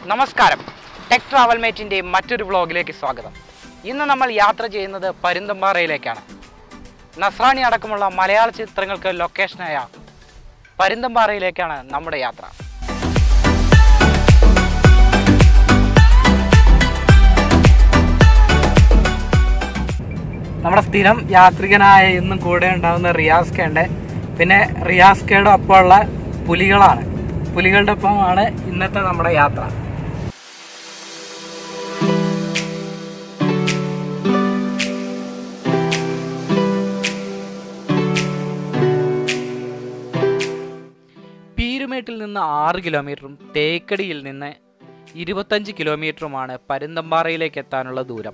നമസ്കാരം tech travel മേറ്റിൻ്റെ മറ്റൊരു വ്ളോഗിലേക്ക് സ്വാഗതം ഇന്ന് നമ്മൾ യാത്ര ചെയ്യുന്നത് പരുന്തമ്പാറയിലേക്കാണ് നസ്രാണി അടക്കമുള്ള മലയാള ചിത്രങ്ങൾക്ക് ലൊക്കേഷനായ പരുന്തമ്പാറയിലേക്കാണ് നമ്മുടെ യാത്ര നമ്മുടെ സ്ഥിരം യാത്രികനായ ഇന്നും കൂടെ ഉണ്ടാകുന്ന റിയാസ്കയുണ്ട് പിന്നെ റിയാസ്കയുടെ ഒപ്പമുള്ള പുലികളാണ് പുലികളുടെ ഒപ്പമാണ് ഇന്നത്തെ നമ്മുടെ യാത്ര പീരുമേട്ടിൽ നിന്ന് ആറ് കിലോമീറ്ററും തേക്കടിയിൽ നിന്ന് ഇരുപത്തഞ്ച് കിലോമീറ്ററുമാണ് പരുന്തമ്പാറയിലേക്ക് എത്താനുള്ള ദൂരം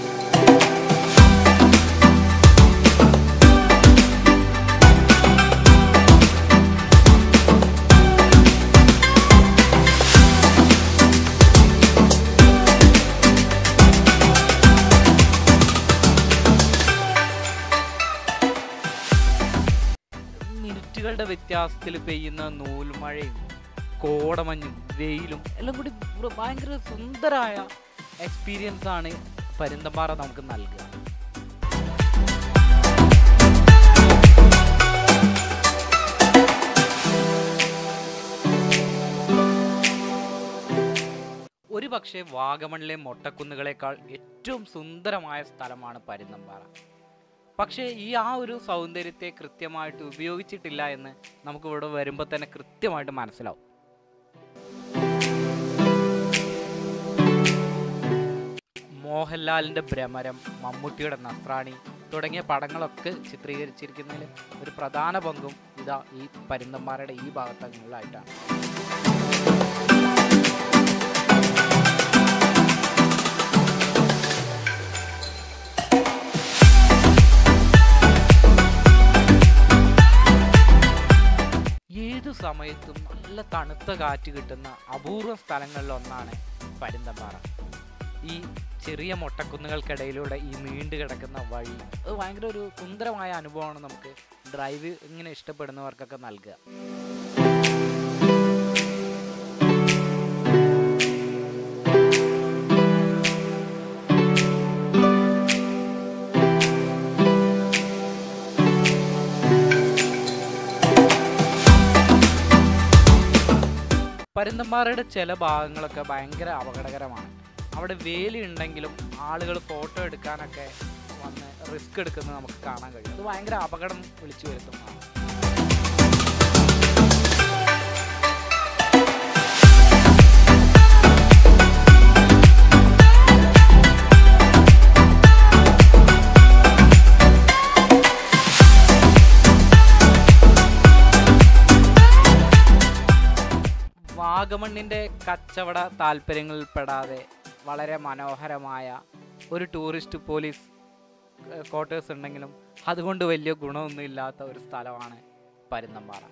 മിനിറ്റുകളുടെ വ്യത്യാസത്തിൽ പെയ്യുന്ന നൂൽമഴയും കോടമഞ്ഞും വെയിലും എല്ലാം കൂടി ഒരു ഭയങ്കര സുന്ദരമായ എക്സ്പീരിയൻസ് ആണ് പരുന്തമ്പാറ നമുക്ക് നൽകുക ഒരു പക്ഷേ വാഗമണിലെ മൊട്ടക്കുന്നുകളെക്കാൾ ഏറ്റവും സുന്ദരമായ സ്ഥലമാണ് പരുന്തമ്പാറ പക്ഷേ ഈ ആ ഒരു സൗന്ദര്യത്തെ കൃത്യമായിട്ട് ഉപയോഗിച്ചിട്ടില്ല എന്ന് നമുക്ക് ഇവിടെ വരുമ്പോൾ തന്നെ കൃത്യമായിട്ട് മനസ്സിലാവും മോഹൻലാലിൻ്റെ ഭ്രമരം മമ്മൂട്ടിയുടെ നസ്രാണി തുടങ്ങിയ പടങ്ങളൊക്കെ ചിത്രീകരിച്ചിരിക്കുന്നതിൽ ഒരു പ്രധാന പങ്കും ഇതാ ഈ പരുന്തന്മാരുടെ ഈ ഭാഗത്തങ്ങളിലായിട്ടാണ് ഏതു സമയത്തും നല്ല തണുത്ത കാറ്റ് കിട്ടുന്ന അപൂർവ സ്ഥലങ്ങളിലൊന്നാണ് പരുന്തമ്പാറ ഈ ചെറിയ മൊട്ടക്കുന്നുകൾക്കിടയിലൂടെ ഈ നീണ്ടു കിടക്കുന്ന വഴി അത് ഭയങ്കര ഒരു സുന്ദരമായ അനുഭവമാണ് നമുക്ക് ഡ്രൈവ് ഇങ്ങനെ ഇഷ്ടപ്പെടുന്നവർക്കൊക്കെ നൽകുക പരുന്തമ്പാറയുടെ ചില ഭാഗങ്ങളൊക്കെ ഭയങ്കര അപകടകരമാണ് അവിടെ വേലി ഉണ്ടെങ്കിലും ആളുകൾ ഫോട്ടോ എടുക്കാനൊക്കെ വന്ന് റിസ്ക് എടുക്കുന്നത് നമുക്ക് കാണാൻ കഴിയും അത് ഭയങ്കര അപകടം വിളിച്ചു വരുത്തുന്നതാണ് വാഗമണ്ണിൻ്റെ കച്ചവട താല്പര്യങ്ങളിൽപ്പെടാതെ വളരെ മനോഹരമായ ഒരു ടൂറിസ്റ്റ് പോലീസ് ക്വാർട്ടേഴ്സ് ഉണ്ടെങ്കിലും അതുകൊണ്ട് വലിയ ഗുണമൊന്നും ഇല്ലാത്ത ഒരു സ്ഥലമാണ് പരുന്തമ്പാറ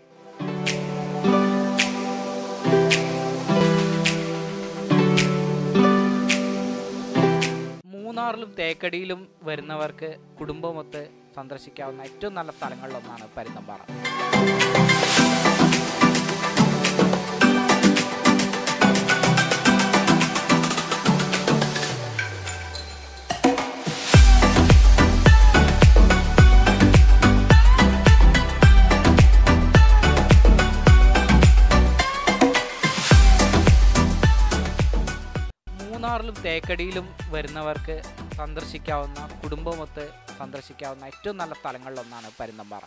മൂന്നാറിലും തേക്കടിയിലും വരുന്നവർക്ക് കുടുംബമൊത്ത് സന്ദർശിക്കാവുന്ന ഏറ്റവും നല്ല സ്ഥലങ്ങളിലൊന്നാണ് പരുന്തമ്പാറ മൂന്നാറിലും തേക്കടിയിലും വരുന്നവർക്ക് സന്ദർശിക്കാവുന്ന കുടുംബമൊത്ത് സന്ദർശിക്കാവുന്ന ഏറ്റവും നല്ല സ്ഥലങ്ങളിലൊന്നാണ് പരുന്തമ്പാറ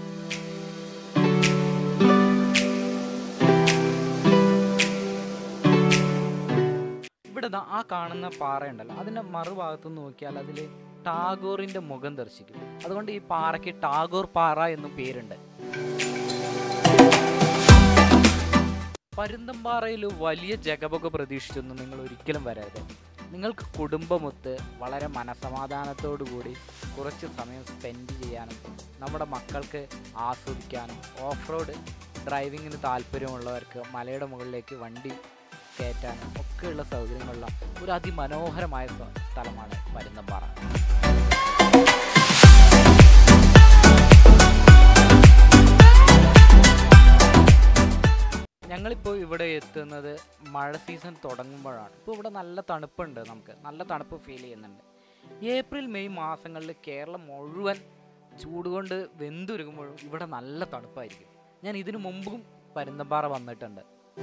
ഇവിടെ ദാ ആ കാണുന്ന പാറയുണ്ടല്ലോ അതിൻ്റെ മറുഭാഗത്ത് നോക്കിയാൽ അതിൽ ടാഗോറിൻ്റെ മുഖം ദർശിക്കും അതുകൊണ്ട് ഈ പാറയ്ക്ക് ടാഗോർ പാറ എന്നും പേരുണ്ട് പരുന്തമ്പാറയിൽ വലിയ ജഗപൊക പ്രതീക്ഷിച്ചൊന്നും നിങ്ങൾ ഒരിക്കലും വരരുത് നിങ്ങൾക്ക് കുടുംബമൊത്ത് വളരെ മനസമാധാനത്തോടു കൂടി കുറച്ച് സമയം സ്പെൻഡ് ചെയ്യാനും നമ്മുടെ മക്കൾക്ക് ആസ്വദിക്കാനും ഓഫ് റോഡ് ഡ്രൈവിങ്ങിന് താല്പര്യമുള്ളവർക്ക് മലയുടെ മുകളിലേക്ക് വണ്ടി കയറ്റാനും ഒക്കെയുള്ള സൗകര്യങ്ങളുള്ള ഒരു അതിമനോഹരമായ സ്ഥ- സ്ഥലമാണ് പരുന്തമ്പാറ ഞങ്ങളിപ്പോൾ ഇവിടെ എത്തുന്നത് മഴ സീസൺ തുടങ്ങുമ്പോഴാണ് ഇപ്പോൾ ഇവിടെ നല്ല തണുപ്പുണ്ട് നമുക്ക് നല്ല തണുപ്പ് ഫീൽ ചെയ്യുന്നുണ്ട് ഏപ്രിൽ മെയ് മാസങ്ങളിൽ കേരളം മുഴുവൻ ചൂട് കൊണ്ട് വെന്തുരുകുമ്പോഴും ഇവിടെ നല്ല തണുപ്പായിരിക്കും ഞാൻ ഇതിനു മുമ്പും പരുന്തമ്പാറ വന്നിട്ടുണ്ട്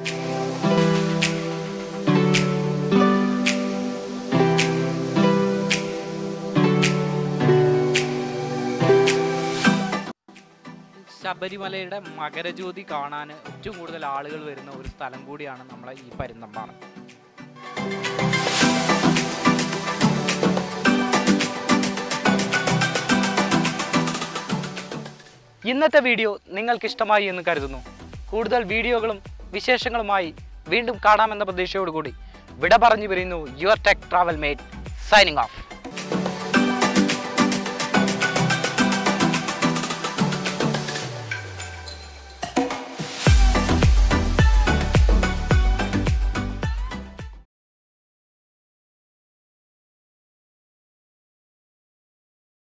ശബരിമലയുടെ മകരജ്യോതി കാണാൻ ഏറ്റവും കൂടുതൽ ആളുകൾ വരുന്ന ഒരു സ്ഥലം കൂടിയാണ് നമ്മളെ ഈ പരുന്തമ്പാറ ഇന്നത്തെ വീഡിയോ നിങ്ങൾക്ക് ഇഷ്ടമായി എന്ന് കരുതുന്നു കൂടുതൽ വീഡിയോകളും വിശേഷങ്ങളുമായി വീണ്ടും കാണാമെന്ന പ്രതീക്ഷയോടുകൂടി വിട പറഞ്ഞു പിരിയുന്നു your tech travel mate signing of